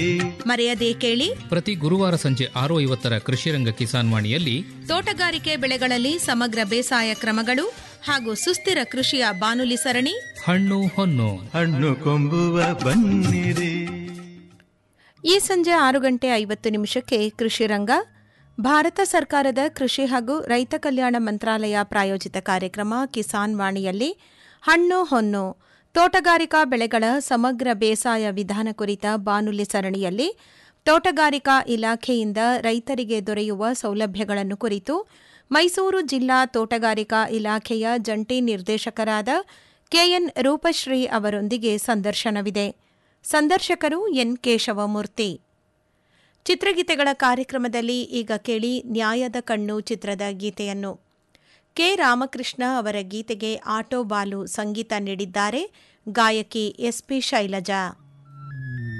ಮರೆಯದೇ ಕೇಳಿ ಪ್ರತಿ ಗುರುವಾರ ಸಂಜೆ ಆರು ಐವತ್ತರ ಕೃಷಿರಂಗ ಕಿಸಾನ್ ವಾಣಿಯಲ್ಲಿ ತೋಟಗಾರಿಕೆ ಬೆಳೆಗಳಲ್ಲಿ ಸಮಗ್ರ ಬೇಸಾಯ ಕ್ರಮಗಳು ಹಾಗೂ ಸುಸ್ಥಿರ ಕೃಷಿಯ ಬಾನುಲಿ ಸರಣಿ ಹಣ್ಣು ಹೊನ್ನು ಹಣ್ಣು ಕೊಂಬುವ ಬನ್ನಿರಿ ಈ ಸಂಜೆ ಆರು ಗಂಟೆ ಐವತ್ತು ನಿಮಿಷಕ್ಕೆ ಕೃಷಿ ರಂಗ ಭಾರತ ಸರ್ಕಾರದ ಕೃಷಿ ಹಾಗೂ ರೈತ ಕಲ್ಯಾಣ ಮಂತ್ರಾಲಯ ಪ್ರಾಯೋಜಿತ ಕಾರ್ಯಕ್ರಮ ಕಿಸಾನ್ ವಾಣಿಯಲ್ಲಿ ಹಣ್ಣು ಹೊನ್ನು ತೋಟಗಾರಿಕಾ ಬೆಳೆಗಳ ಸಮಗ್ರ ಬೇಸಾಯ ವಿಧಾನ ಕುರಿತ ಬಾನುಲಿ ಸರಣಿಯಲ್ಲಿ ತೋಟಗಾರಿಕಾ ಇಲಾಖೆಯಿಂದ ರೈತರಿಗೆ ದೊರೆಯುವ ಸೌಲಭ್ಯಗಳನ್ನು ಕುರಿತು ಮೈಸೂರು ಜಿಲ್ಲಾ ತೋಟಗಾರಿಕಾ ಇಲಾಖೆಯ ಜಂಟಿ ನಿರ್ದೇಶಕರಾದ ಕೆಎನ್ ರೂಪಶ್ರೀ ಅವರೊಂದಿಗೆ ಸಂದರ್ಶನವಿದೆ ಸಂದರ್ಶಕರು ಎನ್ ಕೇಶವಮೂರ್ತಿ ಚಿತ್ರಗೀತೆಗಳ ಕಾರ್ಯಕ್ರಮದಲ್ಲಿ ಈಗ ಕೇಳಿ ನ್ಯಾಯದ ಕಣ್ಣು ಚಿತ್ರದ ಗೀತೆಯನ್ನು ಕೆ ರಾಮಕೃಷ್ಣ ಅವರ ಗೀತೆಗೆ ಆಟೋ ಬಾಲು ಸಂಗೀತ ನೀಡಿದ್ದಾರೆ ಗಾಯಕಿ ಎಸ್ಪಿ ಶೈಲಜಾ